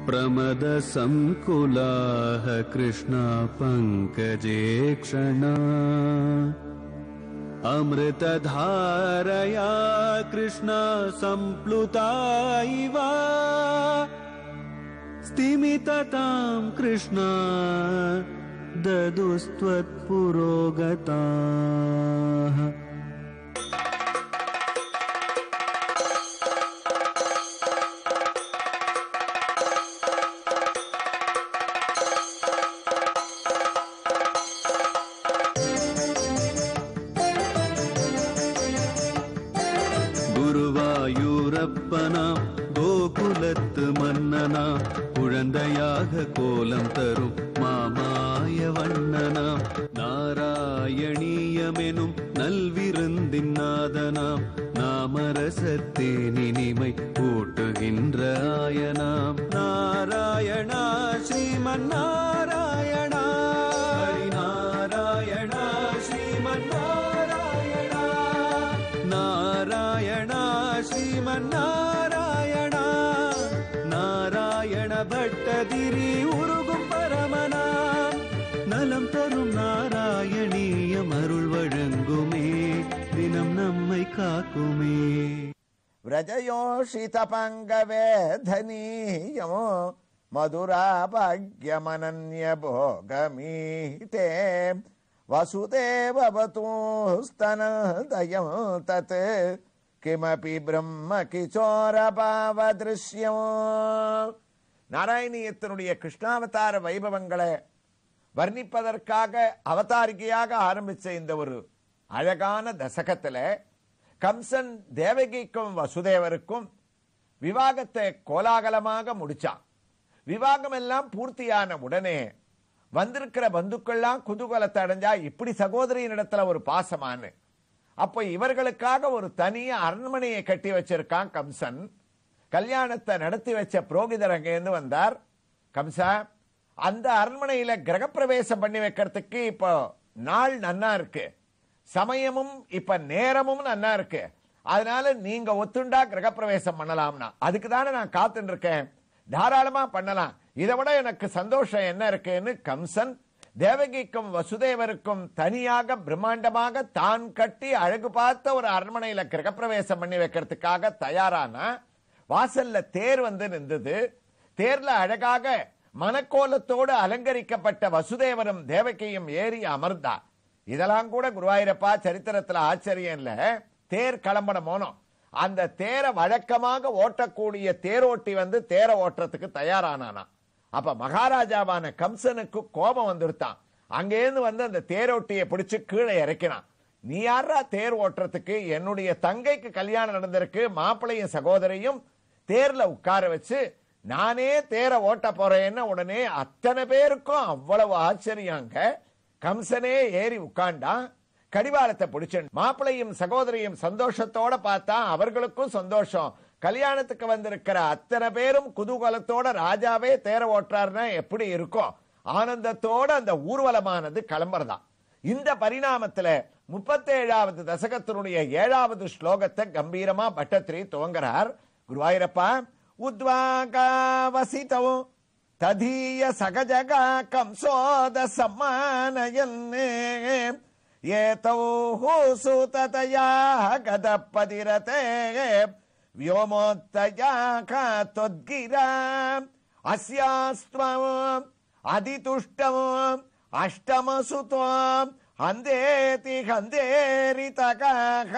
प्रमदसङ्कुलाः कृष्णा पङ्कजे क्षणा अमृतधारया कृष्णा सम्प्लुता इव स्तिमितताम् कृष्णा ददुस्त्वत्पुरोगताः குருவாயூரப்பனா கோகுலத்து மன்னனா குழந்தையாக கோலம் தரும் மாமாய வண்ணனாம் நாராயணீயமெனும் நல்விருந்தின் நாதனாம் நாமரசத்தேனினிமை கூட்டுகின்ற ஆயனாம் நாராயணா ஸ்ரீமன் நாராயணா ஹரி நாராயணா ஸ்ரீமன் நாராயணா நாராயணா ஸ்ரீமன் நாராயணா நாராயண பட்டதிரி உருகும் பரமனாம் நலம் தரும் நாராயணீயம் அருள் வழங்குமே தினம் நம்மை காக்குமே व्रजयोषितपङ्गवेधनीयमो मधुराभाग्यमनन्यभोगमीते वसुदेववतुस्तनदयं तत् किमपि ब्रह्म கிச்சோரபாவதிருஷ்யம் நாராயணியத்தினுடைய கிருஷ்ணாவதார வைபவங்களை வர்ணிப்பதற்காக அவதாரிகையாக ஆரம்பிச்ச இந்த ஒரு அழகான தசகத்துல கம்சன் தேவகிக்கும் வசுதேவருக்கும் விவாகத்தை கோலாகலமாக முடிச்சான் விவாகம் எல்லாம் பூர்த்தியான உடனே வந்திருக்கிற பந்துக்கள்லாம் குதூகலத்தை அடைஞ்சா இப்படி சகோதரியின் இடத்துல ஒரு பாசமானு அப்ப இவர்களுக்காக ஒரு தனிய அரண்மனையை கட்டி வச்சிருக்கான் கம்சன் கல்யாணத்தை நடத்தி வச்ச புரோகிதர் அங்கேருந்து வந்தார் கம்சா அந்த அரண்மனையில கிரகப்பிரவேசம் பண்ணி வைக்கிறதுக்கு இப்போ நாள் நன்னா இருக்கு சமயமும் இப்ப நேரமும் நன்னா இருக்கு அதனால நீங்க ஒத்துண்டா கிரகப்பிரவேசம் பண்ணலாம்னா அதுக்கு தானே நான் காத்துட்டு இருக்கேன் தாராளமா பண்ணலாம் இதை விட எனக்கு சந்தோஷம் என்ன இருக்குன்னு கம்சன் தேவகிக்கும் வசுதேவருக்கும் தனியாக பிரம்மாண்டமாக தான் கட்டி அழகு பார்த்த ஒரு அரண்மனையில கிரகப்பிரவேசம் பண்ணி வைக்கிறதுக்காக தயாரானா வாசல்ல தேர் வந்து நின்றது தேர்ல அழகாக மனக்கோலத்தோடு அலங்கரிக்கப்பட்ட வசுதேவரும் தேவகியும் ஏறி அமர்ந்தார் இதெல்லாம் கூட குருவாயூரப்பா சரித்திரத்துல ஆச்சரியம் இல்ல தேர் கிளம்பன மோனம் அந்த தேரை வழக்கமாக ஓட்டக்கூடிய தேரோட்டி வந்து தேரை ஓட்டுறதுக்கு தயாரானானா அப்ப மகாராஜாவான கம்சனுக்கு கோபம் வந்துருத்தான் அங்கேருந்து வந்து அந்த தேரோட்டியை பிடிச்சு கீழே இறக்கினான் நீ யாரா தேர் ஓட்டுறதுக்கு என்னுடைய தங்கைக்கு கல்யாணம் நடந்திருக்கு மாப்பிள்ளையும் சகோதரியும் தேர்ல உட்கார வச்சு நானே தேரை ஓட்ட போறேன்னு உடனே அத்தனை பேருக்கும் அவ்வளவு ஆச்சரியாங்க கம்சனே ஏறி உட்கார்ண்டான் கடிவாளத்தை பிடிச்சன் மாப்பிள்ளையும் சகோதரியும் சந்தோஷத்தோட பார்த்தா அவர்களுக்கும் சந்தோஷம் கல்யாணத்துக்கு வந்திருக்கிற அத்தனை பேரும் குதூகலத்தோட ராஜாவே தேர ஓட்டுறாருன்னா எப்படி இருக்கும் ஆனந்தத்தோட அந்த ஊர்வலமானது கிளம்புறதா இந்த பரிணாமத்துல முப்பத்தேழாவது தசகத்தினுடைய ஏழாவது ஸ்லோகத்தை கம்பீரமா பட்டத்திரி துவங்குறார் குருவாயூரப்பா உத்வாகா வசிதோ ததீய சகஜகா கம்சோத சம்மானயன்னே ஏதௌ சூததயா கதப்பதிரதே व्योमोत्तया त्वद्गिराम् अस्यास्त्वम् अधितुष्टम् अष्टमसुत्वम् हन्देति हन्देरितकाः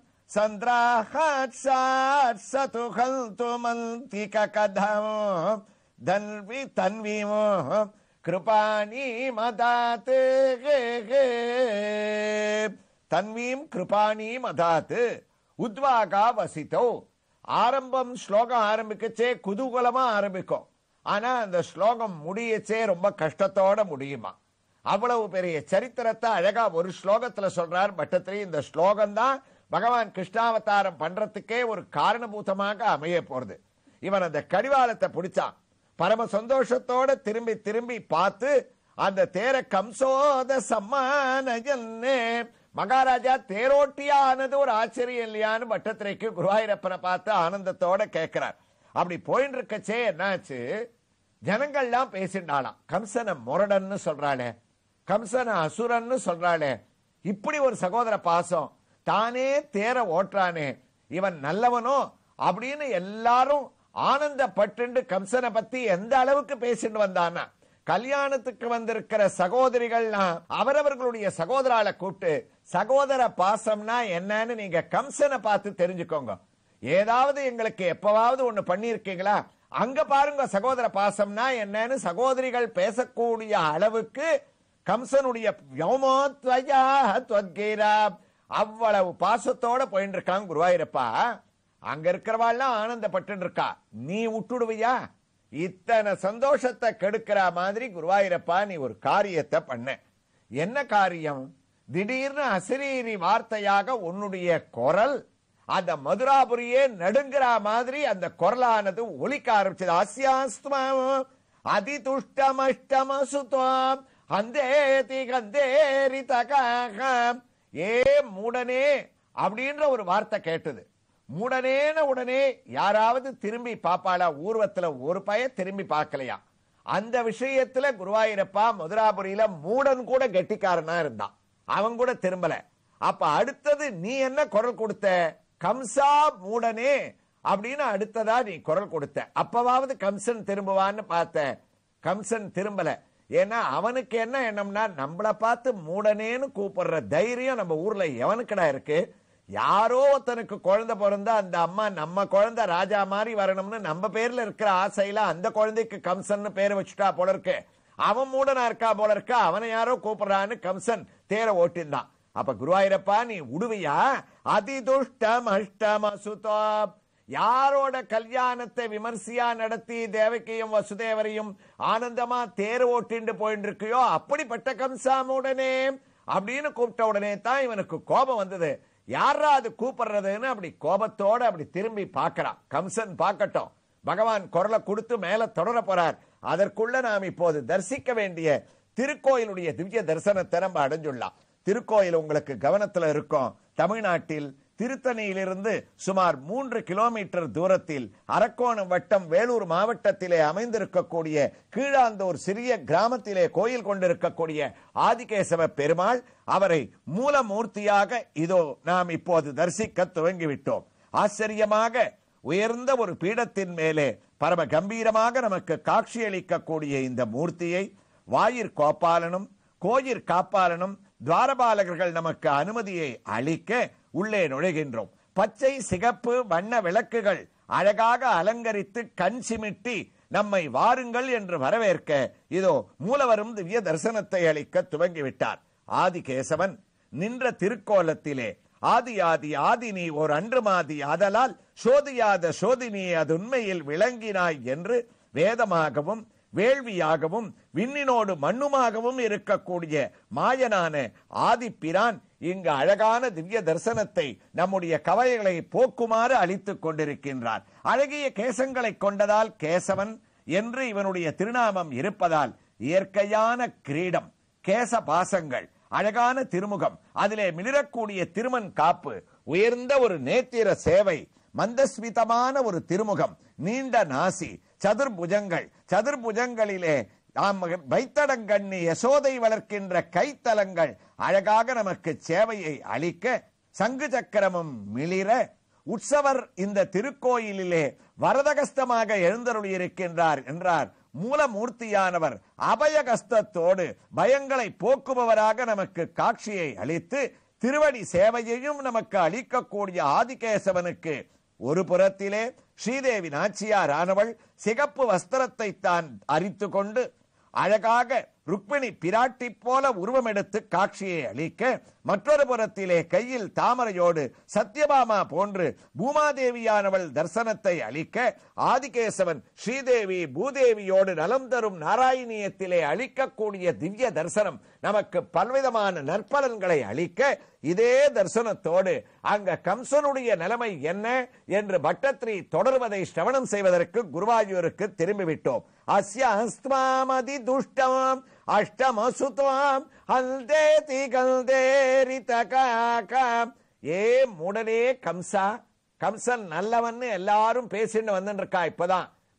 सन्द्राहात् सतु हन्तु मन्तिककथम् धन्वि तन्वीमो कृपाणी मदात् தன்வீம் கிருபாணி மதாத் உத்வாகா வசித்தோ ஆரம்பம் ஸ்லோகம் ஆரம்பிக்கச்சே குதூகலமா ஆரம்பிக்கும் ஆனா அந்த ஸ்லோகம் முடியச்சே ரொம்ப கஷ்டத்தோட முடியுமா அவ்வளவு பெரிய சரித்திரத்தை அழகா ஒரு ஸ்லோகத்துல சொல்றார் பட்டத்திரி இந்த ஸ்லோகம் தான் பகவான் கிருஷ்ணாவதாரம் பண்றதுக்கே ஒரு காரணபூதமாக அமைய போறது இவன் அந்த கடிவாளத்தை பிடிச்சான் பரம சந்தோஷத்தோட திரும்பி திரும்பி பார்த்து அந்த தேர கம்சோத சம்மானஜன்னே மகாராஜா தேரோட்டியா ஆனது ஒரு ஆச்சரியம் இல்லையான்னு பட்டத்திரைக்கு குருவாயூரப்பனை பார்த்து ஆனந்தத்தோட கேட்கிறார் அப்படி போயின்னு இருக்கச்சே என்னாச்சு ஜனங்கள்லாம் பேசிண்டாளாம் கம்சனை முரடன்னு சொல்றாளே கம்சனை அசுரன்னு சொல்றாளே இப்படி ஒரு சகோதர பாசம் தானே தேர ஓட்டுறானே இவன் நல்லவனோ அப்படின்னு எல்லாரும் ஆனந்தப்பட்டு கம்சனை பத்தி எந்த அளவுக்கு பேசிட்டு வந்தானா கல்யாணத்துக்கு வந்திருக்கிற சகோதரிகள்லாம் அவரவர்களுடைய சகோதரால கூப்பிட்டு சகோதர பாசம்னா என்னன்னு நீங்க கம்சனை பார்த்து தெரிஞ்சுக்கோங்க ஏதாவது எங்களுக்கு எப்பவாவது ஒண்ணு பண்ணிருக்கீங்களா அங்க பாருங்க சகோதர பாசம்னா என்னன்னு சகோதரிகள் பேசக்கூடிய அளவுக்கு கம்சனுடைய வ்யோமோத்வயா துவத்கீரா அவ்வளவு பாசத்தோட போயிட்டு இருக்கான் குருவாயூரப்பா அங்க இருக்கிறவாள்லாம் ஆனந்தப்பட்டு இருக்கா நீ விட்டுடுவியா இத்தனை சந்தோஷத்தை கெடுக்கிற மாதிரி குருவாயூரப்பா நீ ஒரு காரியத்தை பண்ண என்ன காரியம் திடீர்னு அசிரீரி வார்த்தையாக உன்னுடைய குரல் அந்த மதுராபுரியே நடுங்கிற மாதிரி அந்த குரலானது ஒலிக்க ஆரம்பிச்சது அஸ்யாஸ்துவம் அதிதுஷ்டமஷ்டம சுத்வாம் அந்தேதி கந்தேரி தகாகம் ஏ மூடனே அப்படின்ற ஒரு வார்த்தை கேட்டது மூடனேன உடனே யாராவது திரும்பி பாப்பாளா ஊர்வத்துல ஒரு பய திரும்பி பார்க்கலையா அந்த விஷயத்துல குருவாயூரப்பா மதுராபுரியில மூடன் கூட கெட்டிக்காரனா இருந்தான் அவன் கூட திரும்பல அப்ப அடுத்தது நீ என்ன குரல் கொடுத்த கம்சா மூடனே அப்படின்னு அடுத்ததா நீ குரல் கொடுத்த அப்பவாவது கம்சன் திரும்புவான்னு பார்த்த கம்சன் திரும்பல ஏன்னா அவனுக்கு என்ன எண்ணம்னா நம்மள பார்த்து மூடனேன்னு கூப்பிடுற தைரியம் நம்ம ஊர்ல எவனுக்குடா இருக்கு யாரோ ஒருத்தனுக்கு குழந்தை பிறந்தா அந்த அம்மா நம்ம குழந்தை ராஜா மாதிரி வரணும்னு நம்ம பேர்ல இருக்கிற ஆசையில அந்த குழந்தைக்கு கம்சன் பேர் வச்சுட்டா போல இருக்கு அவன் மூடனா இருக்கா போல இருக்கா அவனை யாரோ கூப்பிடுறான்னு கம்சன் தேர ஓட்டிருந்தான் அப்ப குருவாயூரப்பா நீ உடுவியா அதிதுஷ்டம் அஷ்டம் அசுதம் யாரோட கல்யாணத்தை விமர்சையா நடத்தி தேவகியும் வசுதேவரையும் ஆனந்தமா தேர் ஓட்டிண்டு போயிட்டு இருக்கியோ அப்படிப்பட்ட கம்சாமுடனே அப்படின்னு கூப்பிட்ட உடனே தான் இவனுக்கு கோபம் வந்தது யாரா அது கூப்பிடுறதுன்னு அப்படி கோபத்தோட அப்படி திரும்பி பார்க்கறான் கம்சன் பார்க்கட்டும் பகவான் குரலை கொடுத்து மேல தொடர போறார் அதற்குள்ள நாம் இப்போது தரிசிக்க வேண்டிய திருக்கோயிலுடைய திவ்ய தரிசனத்தை நம்ம அடைஞ்சுள்ளலாம் திருக்கோயில் உங்களுக்கு கவனத்துல இருக்கும் தமிழ்நாட்டில் திருத்தணியிலிருந்து சுமார் மூன்று கிலோமீட்டர் தூரத்தில் அரக்கோணம் வட்டம் வேலூர் மாவட்டத்திலே அமைந்திருக்கக்கூடிய கீழாந்தூர் சிறிய கிராமத்திலே கோயில் கொண்டிருக்கக்கூடிய ஆதிகேசவ பெருமாள் அவரை மூலமூர்த்தியாக இதோ நாம் இப்போது தரிசிக்க துவங்கிவிட்டோம் ஆச்சரியமாக உயர்ந்த ஒரு பீடத்தின் மேலே பரம கம்பீரமாக நமக்கு காட்சியளிக்கக்கூடிய இந்த மூர்த்தியை வாயிற் கோபாலனும் கோயிற் காப்பாலனும் துவாரபாலகர்கள் நமக்கு அனுமதியை அளிக்க உள்ளே நுழைகின்றோம் பச்சை சிகப்பு வண்ண விளக்குகள் அழகாக அலங்கரித்து கண் சிமிட்டி நம்மை வாருங்கள் என்று வரவேற்க இதோ மூலவரும் திவ்ய தரிசனத்தை அளிக்க துவங்கிவிட்டார் ஆதிகேசவன் நின்ற திருக்கோலத்திலே ஆதி ஆதி ஆதி நீ ஓர் அன்று மாதி ஆதலால் சோதியாத சோதினி அது உண்மையில் விளங்கினாய் என்று வேதமாகவும் வேள்வியாகவும் விண்ணினோடு மண்ணுமாகவும் இருக்கக்கூடிய மாயனான ஆதிப்பிரான் இங்கு அழகான திவ்ய தரிசனத்தை நம்முடைய கவலைகளை போக்குமாறு அளித்துக் கொண்டிருக்கின்றார் அழகிய கேசங்களை கொண்டதால் கேசவன் என்று இவனுடைய திருநாமம் இருப்பதால் இயற்கையான கிரீடம் கேச பாசங்கள் அழகான திருமுகம் அதிலே மிளிரக்கூடிய திருமன் காப்பு உயர்ந்த ஒரு நேத்திர சேவை மந்தஸ்மிதமான ஒரு திருமுகம் நீண்ட நாசி சதுர்புஜங்கள் சதுர்புஜங்களிலே நாம் வைத்தடங்கண்ணி யசோதை வளர்க்கின்ற கைத்தலங்கள் அழகாக நமக்கு சேவையை அளிக்க சங்கு சக்கரமும் மிளிர உற்சவர் இந்த திருக்கோயிலிலே வரதகஸ்தமாக எழுந்தருளியிருக்கின்றார் என்றார் மூலமூர்த்தியானவர் அபயகஸ்தத்தோடு பயங்களை போக்குபவராக நமக்கு காட்சியை அளித்து திருவடி சேவையையும் நமக்கு அளிக்கக்கூடிய ஆதிகேசவனுக்கு ஒரு புறத்திலே ஸ்ரீதேவி நாச்சியார் ஆனவள் சிகப்பு வஸ்திரத்தை தான் அரித்து கொண்டு அழகாக ருக்மிணி பிராட்டி போல உருவமெடுத்து காட்சியை அளிக்க மற்றொரு புறத்திலே கையில் தாமரையோடு சத்யபாமா போன்று பூமாதேவியானவள் தரிசனத்தை அளிக்க ஆதிகேசவன் ஸ்ரீதேவி பூதேவியோடு நலம் தரும் நாராயணியத்திலே அளிக்கக்கூடிய திவ்ய தரிசனம் நமக்கு பல்விதமான நற்பலன்களை அளிக்க இதே தரிசனத்தோடு அங்க கம்சனுடைய நிலைமை என்ன என்று பட்டத்ரி தொடர்வதை ஸ்ரவணம் செய்வதற்கு குருவாயூருக்கு திரும்பிவிட்டோம் அஸ்ய அஸ்மாமதி துஷ்டமாம் அஷ்டமசுத்வாம் அல்தேதி கல்தேரித காகம் ஏ மூடனே கம்சா கம்சன் நல்லவன்னு எல்லாரும் பேசிட்டு வந்துட்டு இருக்கா இப்பதான்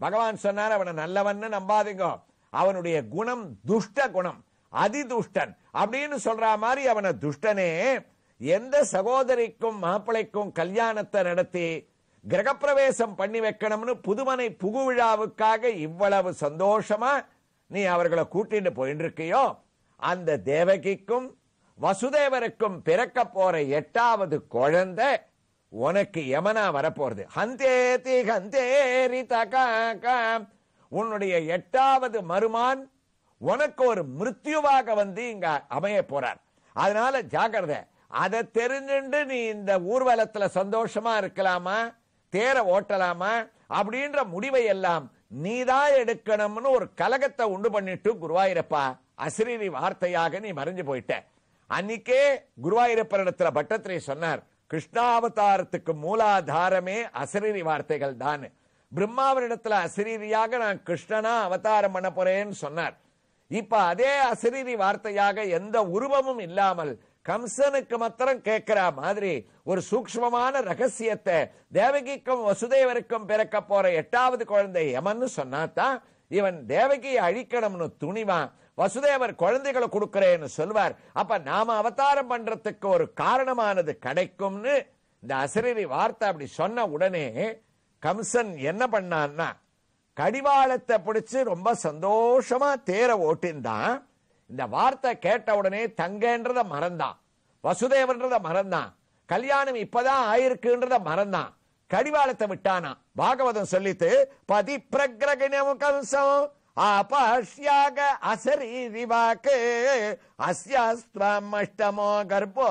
பகவான் சொன்னார் அவனை நல்லவன்னு நம்பாதீங்க அவனுடைய குணம் துஷ்ட குணம் அதிதுஷ்டன் அப்படின்னு சொல்ற மாதிரி அவனை துஷ்டனே எந்த சகோதரிக்கும் மாப்பிளைக்கும் கல்யாணத்தை நடத்தி கிரகப்பிரவேசம் பண்ணி வைக்கணும்னு புதுமனை புகு விழாவுக்காக இவ்வளவு சந்தோஷமா நீ அவர்களை கூட்டிட்டு போயிட்டு இருக்கியோ அந்த தேவகிக்கும் வசுதேவருக்கும் பிறக்க போற எட்டாவது குழந்தை உனக்கு யமனா வரப்போறது ஹந்தேதி ஹந்தேரி தகாகா உன்னுடைய எட்டாவது மருமான் உனக்கு ஒரு மிருத்யுவாக வந்து இங்க அமைய போறார் அதனால ஜாக்கிரதை அதை தெரிஞ்சுண்டு நீ இந்த ஊர்வலத்துல சந்தோஷமா இருக்கலாமா தேர ஓட்டலாமா அப்படின்ற முடிவை எல்லாம் நீதான் எடுக்கணும்னு ஒரு கலகத்தை உண்டு பண்ணிட்டு குருவாயிரப்பா அசிரீரி வார்த்தையாக நீ மறைஞ்சு போயிட்ட அன்னைக்கே குருவாயூரப்பரிடத்துல பட்டத்திரி சொன்னார் கிருஷ்ணாவதாரத்துக்கு மூலாதாரமே அசரீரி வார்த்தைகள் தான் பிரம்மாவரிடத்துல அசரீரியாக நான் கிருஷ்ணனா அவதாரம் பண்ண போறேன்னு சொன்னார் இப்ப அதே அசரீரி வார்த்தையாக எந்த உருவமும் இல்லாமல் கம்சனுக்கு மாத்திரம் கேட்கிற மாதிரி ஒரு சூக்ஷ்மமான ரகசியத்தை தேவகிக்கும் வசுதேவருக்கும் பிறக்க போற எட்டாவது குழந்தை யமன்னு சொன்னாதான் இவன் தேவகியை அழிக்கணும்னு துணிவான் வசுதேவர் குழந்தைகளை கொடுக்கிறேன்னு சொல்வார் அப்ப நாம அவதாரம் பண்றதுக்கு ஒரு காரணமானது கிடைக்கும்னு இந்த அசரீரி வார்த்தை அப்படி சொன்ன உடனே கம்சன் என்ன பண்ணான்னா கடிவாளத்தை பிடிச்சு ரொம்ப சந்தோஷமா தேர ஓட்டின்தான் இந்த வார்த்தை கேட்ட உடனே தங்கன்றத மறந்தான் வசுதேவன்றத மறந்தான் கல்யாணம் இப்பதான் ஆயிருக்குன்றத மறந்தான் கடிவாளத்தை விட்டானா பாகவதம் சொல்லித்து பதி பிரகிரகணம் கம்சம் ஆபாஷ்யாக அசரீரி வாக்கு அஸ்யாஸ்துவம் அஷ்டமோ கர்ப்போ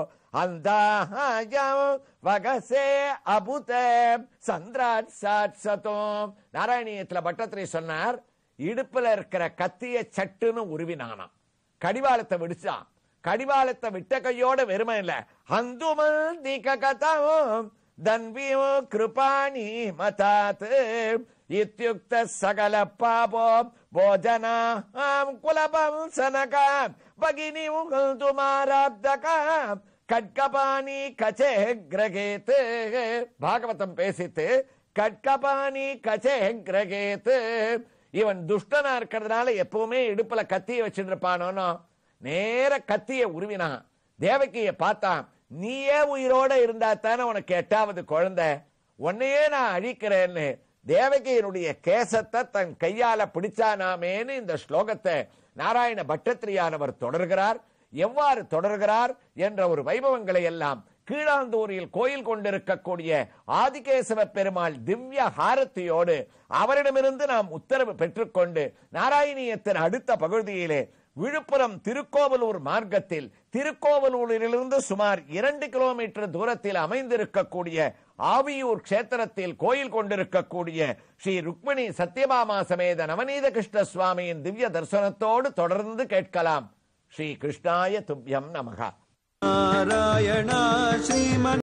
அந்தாயம் வகசே அபுத சந்திராட் சாட் சதோம் நாராயணியத்துல பட்டத்திரி சொன்னார் இடுப்புல இருக்கிற கத்திய சட்டுன்னு உருவினானாம் கடிவாளத்தை விடிச்சான் கடிவாளத்தை விட்ட கையோட வெறுமை இல்ல ஹந்துமல் திக கதம் தன்வியோ கிருபாணி மதாத் இத்யுக்த சகல பாபோ போஜனாம் குலபம் சனகாம் பகினி உங்கள் துமாராப்தகாம் கட்கபாணி கச்சே கிரகேத் பாகவதம் பேசித்து கட்கபாணி கச்சே கிரகேத் இவன் துஷ்டனா இருக்கிறதுனால எப்பவுமே இடுப்புல கத்திய வச்சுட்டு இருப்பானோ நேர கத்திய உருவினான் தேவகிய பார்த்தான் நீயே உயிரோட இருந்தா தானே உனக்கு எட்டாவது குழந்தை உன்னையே நான் அழிக்கிறேன்னு தேவகியினுடைய கேசத்தை தன் கையால பிடிச்சானாமேன்னு இந்த ஸ்லோகத்தை நாராயண பட்டத்திரியானவர் தொடர்கிறார் எவ்வாறு தொடர்கிறார் என்ற ஒரு வைபவங்களை எல்லாம் கீழாந்தூரில் கோயில் கொண்டிருக்கக்கூடிய ஆதிகேசவ பெருமாள் திவ்ய ஹாரத்தியோடு அவரிடமிருந்து நாம் உத்தரவு பெற்றுக்கொண்டு நாராயணியத்தின் அடுத்த பகுதியிலே விழுப்புரம் திருக்கோவலூர் மார்க்கத்தில் திருக்கோவலூரிலிருந்து சுமார் இரண்டு கிலோமீட்டர் தூரத்தில் அமைந்திருக்கக்கூடிய ஆவியூர் கஷேத்திரத்தில் கோயில் கொண்டிருக்கக்கூடிய ஸ்ரீ ருக்மிணி சத்யபாமா சமேத நவநீத கிருஷ்ண சுவாமியின் திவ்ய தரிசனத்தோடு தொடர்ந்து கேட்கலாம் ஸ்ரீ கிருஷ்ணாய துப்யம் நமகா நாராயணா ஸ்ரீமன்